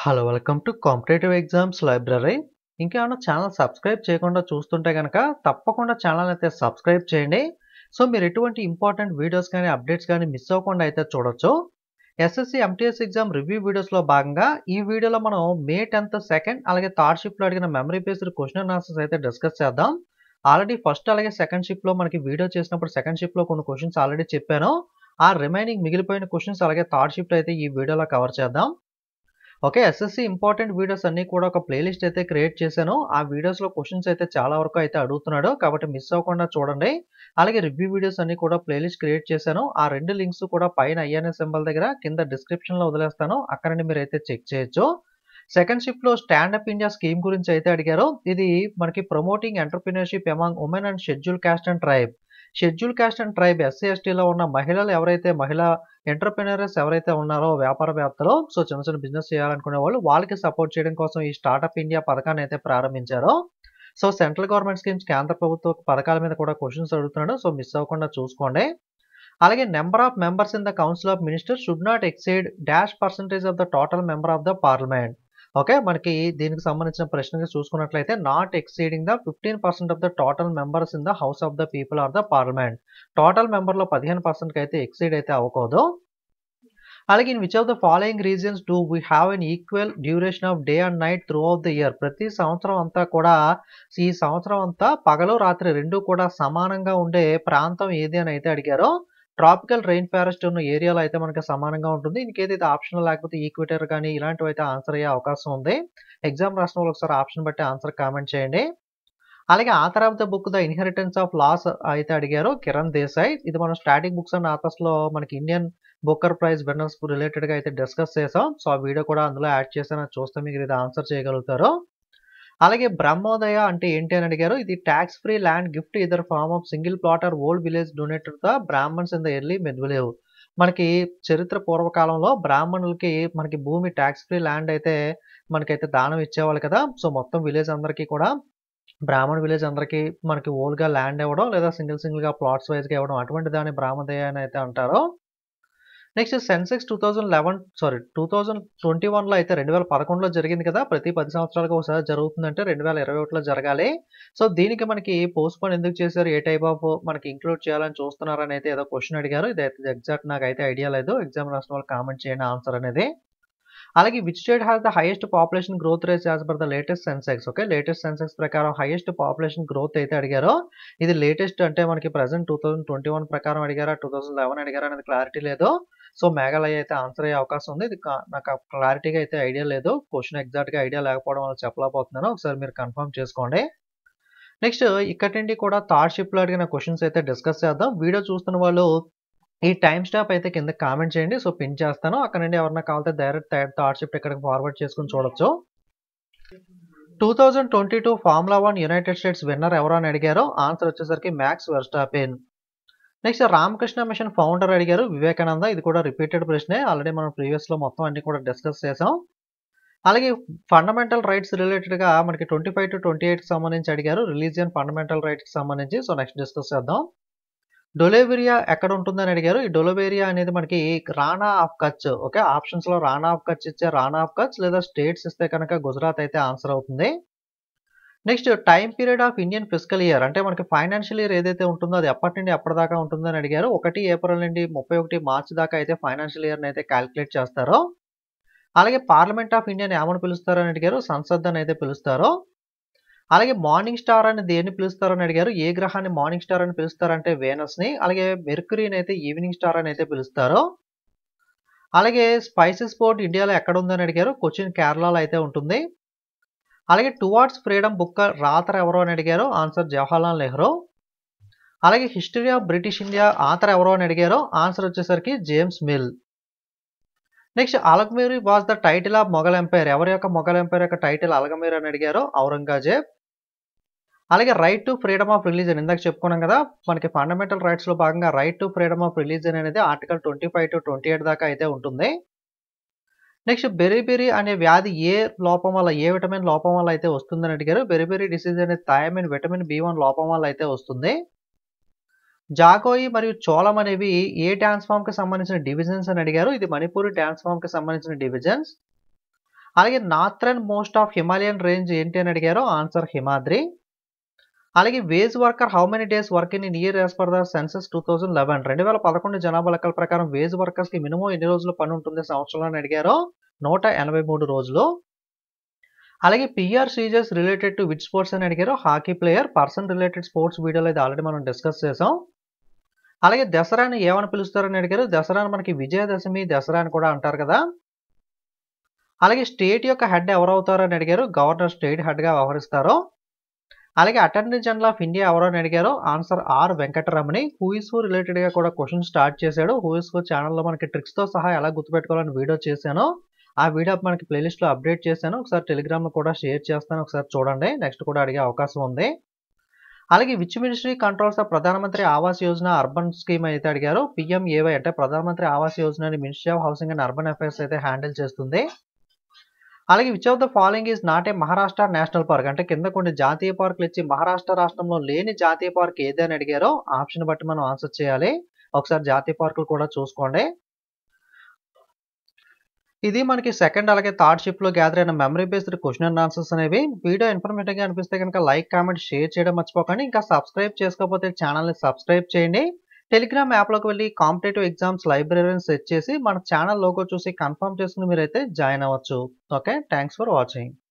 hello welcome to competitive exams library ఇంకేమైనా channel subscribe చేయకుండా చూస్తుంటే కనుక తప్పకుండా ఛానల్ అయితే సబ్స్క్రైబ్ చేయండి సో మీరు ఎటువంటి ఇంపార్టెంట్ వీడియోస్ కానీ అప్డేట్స్ కానీ మిస్ అవ్వకుండా అయితే చూడొచ్చు ఎస్ఎస్సి ఎంటీఎస్ ఎగ్జామ్ రివ్యూ వీడియోస్లో భాగంగా ఈ వీడియోలో మనం మే టెన్త్ సెకండ్ అలాగే థర్డ్ షిఫ్ట్లో అడిగిన memory based question and answers అయితే డిస్కస్ చేద్దాం ఆల్రెడీ ఫస్ట్ అలాగే సెకండ్ షిఫ్ట్లో మనకి వీడియో చేసినప్పుడు సెకండ్ షిఫ్ట్లో కొన్ని క్వశ్చన్స్ ఆల్రెడీ చెప్పాను ఆ రిమైనింగ్ మిగిలిపోయిన క్వశ్చన్స్ అలాగే థర్డ్ షిఫ్ట్ అయితే ఈ వీడియోలో కవర్ చేద్దాం ఓకే ఎస్ఎస్సి ఇంపార్టెంట్ వీడియోస్ అన్ని కూడా ఒక ప్లేలిస్ట్ అయితే క్రియేట్ చేశాను ఆ వీడియోస్లో క్వశ్చన్స్ అయితే చాలా వరకు అయితే అడుగుతున్నాడు కాబట్టి మిస్ అవ్వకుండా చూడండి అలాగే రివ్యూ వీడియోస్ అన్ని కూడా ప్లేలిస్ట్ క్రియేట్ చేశాను ఆ రెండు లింక్స్ కూడా పైన ఐఎన్ఎస్ సింబల్ దగ్గర కింద డిస్క్రిప్షన్లో వదిలేస్తాను అక్కడ నుండి మీరు అయితే చెక్ చేయొచ్చు సెకండ్ షిఫ్ట్లో స్టాండప్ ఇండియా స్కీమ్ గురించి అయితే అడిగారు ఇది మనకి promoting entrepreneurship among women and schedule caste and tribe schedule caste and tribe SC ఎస్టీలో ఉన్న మహిళలు ఎవరైతే మహిళా ఎంటర్ప్రినర్స్ ఎవరైతే ఉన్నారో వ్యాపార వ్యాప్తలో సో చిన్న చిన్న బిజినెస్ చేయాలనుకునే వాళ్ళు వాళ్ళకి సపోర్ట్ చేయడం కోసం ఈ స్టార్టప్ ఇండియా పథకాన్ని అయితే ప్రారంభించారు సో సెంట్రల్ గవర్నమెంట్ స్కీమ్స్ కేంద్ర ప్రభుత్వ పథకాల మీద కూడా క్వశ్చన్స్ అడుగుతున్నాడు సో మిస్ అవ్వకుండా చూసుకోండి అలాగే number of members in the council of ministers should not exceed dash percentage of the total member of the parliament okay మనకి దీనికి సంబంధించిన ప్రశ్నగా చూసుకున్నట్లయితే not exceeding the fifteen percent of the total members in the house of the people or the parliament total మెంబర్లో పదిహేను పర్సెంట్కి అయితే exceed అయితే అవ్వకూడదు అలాగే in which of the following reasons do we have an equal duration of day and night throughout the year ప్రతి సంవత్సరం అంతా కూడా ఈ సంవత్సరం అంతా పగలు రాత్రి రెండు కూడా సమానంగా ఉండే ప్రాంతం ఏది అని అయితే అడిగారో ట్రాపికల్ రెయిన్ ఫారెస్ట్ ఉన్న ఏరియాలో అయితే మనకి సమానంగా ఉంటుంది ఇంకేదైతే ఆప్షన్ లేకపోతే ఈక్వేటర్ కానీ ఇలాంటివి అయితే ఆన్సర్ అయ్యే అవకాశం ఉంది ఎగ్జామ్ రాసిన వాళ్ళు ఒకసారి ఆప్షన్ బట్టి ఆన్సర్ కామెంట్ చేయండి అలాగే author of the book the inheritance of loss అయితే అడిగారు కిరణ్ దేశాయ్ ఇది మనం స్టాటిక్ బుక్స్ అండ్ ఆథర్స్లో మనకి ఇండియన్ బుక్కర్ ప్రైజ్ విన్నర్స్ రిలేటెడ్గా అయితే డిస్కస్ చేసాం సో ఆ వీడియో కూడా అందులో యాడ్ చేసాను చూస్తే మీకు ఇది ఆన్సర్ చేయగలుగుతారు అలాగే బ్రహ్మోదయ అంటే ఏంటి అని అడిగారు ఇది tax free land gift either form of single plot or old village donated the brahmins in the early medieval మనకి చరిత్ర పూర్వకాలంలో బ్రాహ్మణులకి మనకి భూమి ట్యాక్స్ ఫ్రీ ల్యాండ్ అయితే మనకైతే దానం ఇచ్చేవాళ్ళు కదా సో మొత్తం విలేజ్ అందరికీ కూడా బ్రాహ్మణ్ విలేజ్ అందరికీ మనకి ఓల్గా ల్యాండ్ ఇవ్వడం లేదా సింగిల్ సింగిల్గా ప్లాట్స్ వైజ్గా ఇవ్వడం అటువంటి దాన్ని బ్రాహ్మదయ అని అయితే అంటారు next census two thousand eleven sorry two thousand twenty వన్లో అయితే రెండు వేల పదకొండులో జరిగింది కదా ప్రతి పది సంవత్సరాలకు ఒకసారి జరుగుతుందంటే రెండు వేల ఇరవై ఒకటిలో జరగాలి సో దీనికి మనకి పోస్ట్ పోన్ ఎందుకు చేశారు ఏ టైప్ ఆఫ్ మనకి ఇంక్లూడ్ చేయాలని చూస్తున్నారని అయితే ఏదో క్వశ్చన్ అడిగారు ఇది ఎగ్జాక్ట్ నాకు అయితే ఐడియా లేదు ఎగ్జామ్ రాసిన వాళ్ళు కామెంట్ చేయండి ఆన్సర్ అనేది అలాగే which state has the highest population growth rate as per the latest census okay latest census ప్రకారం హైయెస్ట్ పాపులేషన్ గ్రోత్ అయితే అడిగారో ఇది లేటెస్ట్ అంటే మనకి present two thousand twenty one ప్రకారం అడిగారా టూ థౌసండ్ లెవెన్ అడిగారా అనేది క్లారిటీ లేదు సో మేఘాలయ అయితే ఆన్సర్ అయ్యే అవకాశం ఉంది ఇది నాకు క్లారిటీగా అయితే ఐడియా లేదు క్వశ్చన్ ఎగ్జాక్ట్గా ఐడియా లేకపోవడం వల్ల చెప్పలేకపోతున్నాను ఒకసారి మీరు కన్ఫర్మ్ చేసుకోండి నెక్స్ట్ ఇక్కడి నుండి కూడా థర్డ్ షిప్లో అడిగిన క్వశ్చన్స్ అయితే డిస్కస్ చేద్దాం వీడియో చూస్తున్న వాళ్ళు ఈ టైం స్టాప్ అయితే కింద కామెంట్ చేయండి సో పిన్ చేస్తాను అక్కడ నుండి ఎవరన్నా కావాలంటే డైరెక్ట్ థర్డ్ షిఫ్ట్ ఇక్కడికి ఫార్వర్డ్ చేసుకుని చూడొచ్చు two thousand twenty two formula one United States winner ఎవరు అని అడిగారో ఆన్సర్ వచ్చేసరికి Max Verstappen next Ramakrishna mission founder అడిగారు వివేకానంద ఇది కూడా రిపీటెడ్ ప్రశ్నే ఆల్రెడీ మనం ప్రీవియస్లో మొత్తం అన్ని కూడా డిస్కస్ చేసాం అలాగే ఫండమెంటల్ రైట్స్ రిలేటెడ్గా మనకి ట్వంటీ ఫైవ్ టు ట్వంటీ ఎయిట్కి సంబంధించి అడిగారు రిలీజియన్ ఫండమెంటల్ రైట్స్కి సంబంధించి సో నెక్స్ట్ డిస్కస్ చేద్దాం డొలేవేరియా ఎక్కడ ఉంటుందని అడిగారు ఈ డొలోవేరియా అనేది మనకి రాణా ఆఫ్ కచ్ ఓకే ఆప్షన్స్లో రాణా ఆఫ్ కచ్ ఇచ్చే రాణా ఆఫ్ కచ్ లేదా స్టేట్స్ ఇస్తే కనుక గుజరాత్ అయితే ఆన్సర్ అవుతుంది next time period of Indian physical year అంటే మనకి ఫైనాన్షియల్ ఇయర్ ఏదైతే ఉంటుందో అది ఎప్పటి నుండి ఎప్పటిదాకా ఉంటుందని అడిగారు ఒకటి ఏప్రిల్ నుండి ముప్పై ఒకటి మార్చి దాకా అయితే ఫైనాన్షియల్ ఇయర్ని అయితే క్యాలిక్యులేట్ చేస్తారో అలాగే పార్లమెంట్ ఆఫ్ ఇండియాని ఏమని పిలుస్తారు అని అడిగారు సంసద్ అని అయితే పిలుస్తారో అలాగే మార్నింగ్ స్టార్ అని దేన్ని పిలుస్తారని అడిగారు ఏ గ్రహాన్ని మార్నింగ్ స్టార్ అని పిలుస్తారంటే వేనస్ని అలాగే మెర్క్యూరీని అయితే ఈవినింగ్ స్టార్ అని అయితే పిలుస్తారు అలాగే స్పైసెస్ పోర్ట్ ఇండియాలో ఎక్కడ ఉందని అడిగారు కొచ్చిన్ కేరళలో అయితే ఉంటుంది అలాగే టువార్డ్స్ ఫ్రీడమ్ బుక్ రాతర్ ఎవరో అని అడిగారు ఆన్సర్ జవహర్లాల్ నెహ్రూ అలాగే history of British India author ఎవరో అని అడిగారు ఆన్సర్ వచ్చేసరికి James Mill next Alamgir was the title of Mughal empire ఎవరి యొక్క మొఘల్ ఎంపైర్ యొక్క టైటిల్ అలగమీర్ అని అడిగారు ఔరంగజేబ్ అలాగే right to freedom of religion ఇందాక చెప్పుకున్నాం కదా మనకి ఫండమెంటల్ రైట్స్లో భాగంగా right to freedom of religion అనేది article twenty five to twenty eight దాకా అయితే ఉంటుంది నెక్స్ట్ బెరిబెరి అనే వ్యాధి ఏ లోపం వల్ల ఏ విటమిన్ లోపం వల్ల అయితే వస్తుందని అడిగారు బెరిబెరి డిసీజ్ అనే థయామిన్ విటమిన్ బి వన్ లోపం వల్ల అయితే వస్తుంది జాగోయి మరియు చోళం అనేవి ఏ డ్యాన్స్ ఫామ్కి సంబంధించిన డివిజన్స్ అని అడిగారు ఇది మణిపూరి డ్యాన్స్ ఫామ్కి సంబంధించిన డివిజన్స్ అలాగే northern most of Himalayan range ఏంటి అని అడిగారు ఆన్సర్ హిమాద్రి అలాగే wage worker how many days work in in year as per the census two thousand eleven రెండు వేల పదకొండు జనాభా లెక్కల ప్రకారం వేజ్ వర్కర్స్ కి మినిమం ఎన్ని రోజులు పని ఉంటుంది సంవత్సరంలో అని అడిగారు నూట ఎనభై మూడు రోజులు అలాగే PR seizures related to which sports అని అడిగారు hockey player person related sports వీడియోలో అయితే ఆల్రెడీ మనం డిస్కస్ చేసాం అలాగే దసరాని ఏమని పిలుస్తారని అడిగారు దసరాని మనకి విజయదశమి దసరా అని కూడా అంటారు కదా అలాగే స్టేట్ యొక్క హెడ్ ఎవరు అవుతారని అడిగారు గవర్నర్ స్టేట్ హెడ్గా వ్యవహరిస్తారు అలాగే అటార్నీ జనరల్ ఆఫ్ ఇండియా ఎవరు అని అడిగారు ఆన్సర్ ఆర్ వెంకటరమణి హూయిస్కు రిలేటెడ్గా కూడా క్వశ్చన్ స్టార్ట్ చేశాడు హూయిస్కు ఛానల్లో మనకి ట్రిక్స్తో సహా ఎలా గుర్తుపెట్టుకోవాలని వీడియో చేశాను ఆ వీడియో మనకి ప్లేలిస్ట్లో అప్డేట్ చేశాను ఒకసారి టెలిగ్రామ్లో కూడా షేర్ చేస్తాను ఒకసారి చూడండి నెక్స్ట్ కూడా అడిగే అవకాశం ఉంది అలాగే విచ్ మినిస్ట్రీ కంట్రోల్స్ ప్రధానమంత్రి ఆవాస్ యోజన అర్బన్ స్కీమ్ అయితే అడిగారు పిఎంఏవై అంటే ప్రధానమంత్రి ఆవాస్ యోజనని ministry of housing and urban affairs అయితే హ్యాండిల్ చేస్తుంది అలాగే which of the following is not a Maharashtra national park అంటే కింద కొన్ని జాతీయ పార్కులు ఇచ్చి మహారాష్ట్ర రాష్ట్రంలో లేని జాతీయ పార్క్ ఏది అని అడిగారో ఆప్షన్ బట్టి మనం ఆన్సర్ చేయాలి ఒకసారి జాతీయ పార్కులు కూడా చూసుకోండి ఇది మనకి సెకండ్ అలాగే థర్డ్ షిప్ లో గ్యాదర్ అయిన memory based question and answers అనేవి వీడియో ఇన్ఫర్మేటివ్ గా అనిపిస్తే కనుక లైక్ కామెంట్ షేర్ చేయడం మర్చిపోకండి ఇంకా సబ్స్క్రైబ్ చేసుకోకపోతే ఛానల్ ని సబ్స్క్రైబ్ చేయండి టెలిగ్రామ్ యాప్లోకి వెళ్ళి కాంపిటేటివ్ ఎగ్జామ్స్ లైబ్రరీని సెట్ చేసి మన ఛానల్ లోగో చూసి కన్ఫర్మ్ చేసుకుని మీరైతే జాయిన్ అవ్వచ్చు ఓకే థ్యాంక్స్ ఫర్ వాచింగ్